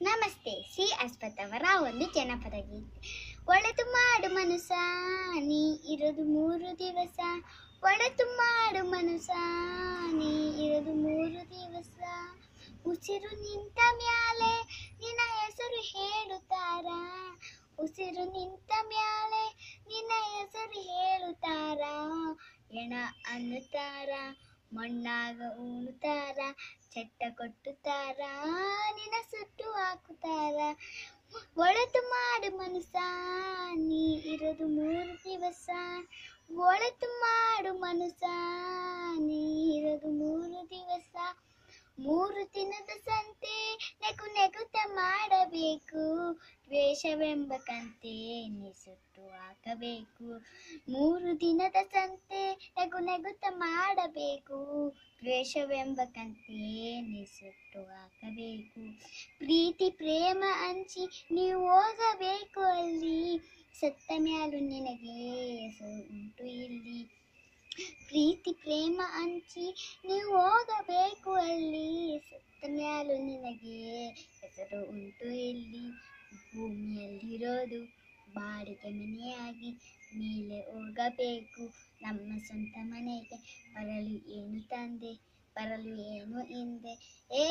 ನಮಸ್ತೆ ಸಿ ಅಸ್ಪತ್ ಅವರ ಒಂದು ಜನಪದ ಗೀತೆ ಒಳೆತು ಮಾಡು ಮನುಸ ನೀ ಇರೋದು ಮೂರು ದಿವಸ ಒಳೆತು ಮಾಡು ಮನುಸ ನೀ ಇರೋದು ಮೂರು ದಿವಸ ಉಸಿರು ನಿಂತ ಮ್ಯಾಲೆ ನಿನ್ನ ಹೆಸರು ಹೇಳುತ್ತಾರ ಉಸಿರು ನಿಂತ ಮ್ಯಾಲೆ ನಿನ್ನ ಹೆಸರು ಹೇಳುತ್ತಾರ ಎಣ ಅನ್ನುತ್ತಾರ ಮಣ್ಣಾಗ ಉಣುತ್ತಾರ ಚಟ್ಟ ಕೊಟ್ಟುತ್ತಾರ ನಿನ್ನ ಸುಟ್ಟು ಹಾಕುತ್ತಾರ ಒಳೆತು ಮಾಡು ಮನುಸ ನೀ ಇರೋದು ಮೂರು ದಿವಸ ಒಳೆತು ಮಾಡು ಮನುಸ ನೀ ಇರೋದು ಮೂರು ದಿವಸ ಮೂರು ದಿನದ ಸಂತೆ ನೆಗು ನೆಗುತ ಮಾಡಬೇಕು ದ್ವೇಷವೆಂಬ ಕಂತೆ ನೀ ಸುಟ್ಟು ಹಾಕಬೇಕು ಮೂರು ದಿನದ ಸಂತೆ ನೆಗು ನೆಗುತ ಮಾಡಬೇಕು ದ್ವೇಷವೆಂಬ ಕಂತೆ ನೀ ಸುಟ್ಟು ಹಾಕಬೇಕು ಪ್ರೀತಿ ಪ್ರೇಮ ಹಂಚಿ ನೀವು ಹೋಗಬೇಕು ಅಲ್ಲಿ ಸತ್ತ ಮ್ಯಾಲು ನಿನಗೆ ಹೆಸರು ಉಂಟು ಇಲ್ಲಿ ಪ್ರೀತಿ ಪ್ರೇಮ ಹಂಚಿ ನೀವು ಹೋಗಬೇಕು ಅಲ್ಲಿ ಸತ್ತ ಮ್ಯಾಲು ನಿನಗೆ ಹೆಸರು ಉಂಟು ಇಲ್ಲಿ ಭೂಮಿಯಲ್ಲಿರೋದು ಬಾಡಿಗೆ ಮನೆಯಾಗಿ ಮೇಲೆ ಹೋಗಬೇಕು ನಮ್ಮ ಸ್ವಂತ ಮನೆಗೆ ಬರಲು ಏನು ತಂದೆ ಬರಲು ಏನು ಹಿಂದೆ ಏ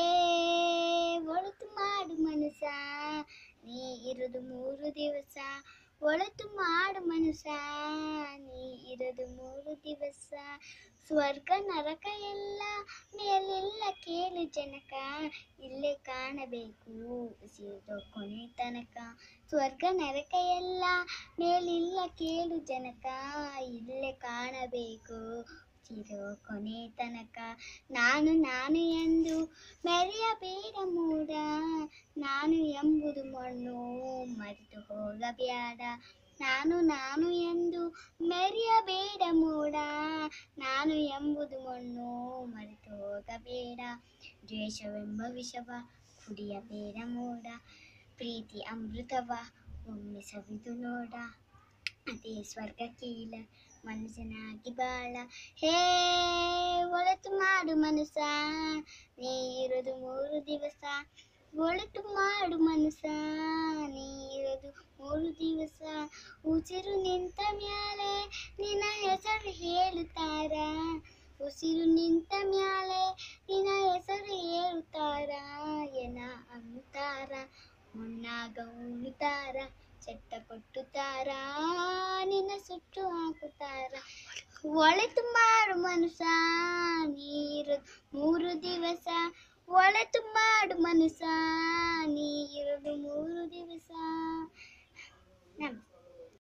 ಒಳಿತು ಮಾಡು ಮನುಸ ನೀ ಇರೋದು ಮೂರು ದಿವಸ ಒಳಿತು ಮಾಡು ಮನುಸ ನೀ ಇರೋದು ಮೂರು ದಿವಸ ಸ್ವರ್ಗ ನರಕ ಎಲ್ಲ ಮೇಲೆಲ್ಲ ಕೇಳು ಜನಕ ಇಲ್ಲೇ ಕಾಣಬೇಕು ಉಸಿರು ಕೊನೆ ತನಕ ಸ್ವರ್ಗ ನರಕ ಎಲ್ಲ ಮೇಲಿಲ್ಲ ಕೇಳು ಜನಕ ಇಲ್ಲೇ ಕಾಣಬೇಕು ಚಿರೋ ಕೊನೆ ತನಕ ನಾನು ನಾನು ಎಂದು ಮೆರೆಯಬೇಡ ಮೂಡ ನಾನು ಎಂಬುದು ಮಣ್ಣು ಮರೆತು ಹೋಗಬೇಡ ನಾನು ನಾನು ಎಂದು ಮೆರೆಯಬೇಡ ಮೂಡ ನಾನು ಎಂಬುದು ಮಣ್ಣು ಮರೆತು ಹೋಗಬೇಡ ದ್ವೇಷವೆಂಬ ವಿಷವ ಕುಡಿಯಬೇಡ ಮೂಡ ಪ್ರೀತಿ ಅಮೃತವ ಒಮ್ಮೆ ಸವಿದು ನೋಡ ಅದೇ ಸ್ವರ್ಗ ಕೀಲ ಮನುಷ್ಯನಾಗಿ ಬಾಳ ಹೇ ಒಳತು ಮಾಡು ಮನುಸ ನೀ ಇರೋದು ಮೂರು ದಿವಸ ಒಳತು ಮಾಡು ಮನುಸ ನೀ ಇರೋದು ಮೂರು ದಿವಸ ಉಸಿರು ನಿಂತ ಮ್ಯಾಲೆ ನಿನ್ನ ಹೆಸರು ಹೇಳುತ್ತಾರ ಉಸಿರು ನಿಂತ ಮ್ಯಾಲೆ ನಿನ್ನ ಹೆಸರು ಹೇಳುತ್ತಾರ ಎನ ಅನ್ನುತ್ತಾರ ಮಣ್ಣಾಗ ಉಳುತ್ತಾರ ಚಟ್ಟ ಕೊಟ್ಟುತ್ತಾರ ನಿನ್ನ ಸುಟ್ಟು ಹಾಕುತ್ತಾರ ಒಳೆತು ಮಾಡು ಮನುಸ ನೀರು ಮೂರು ದಿವಸ ಒಳೆತು ಮಾಡು ಮನುಸ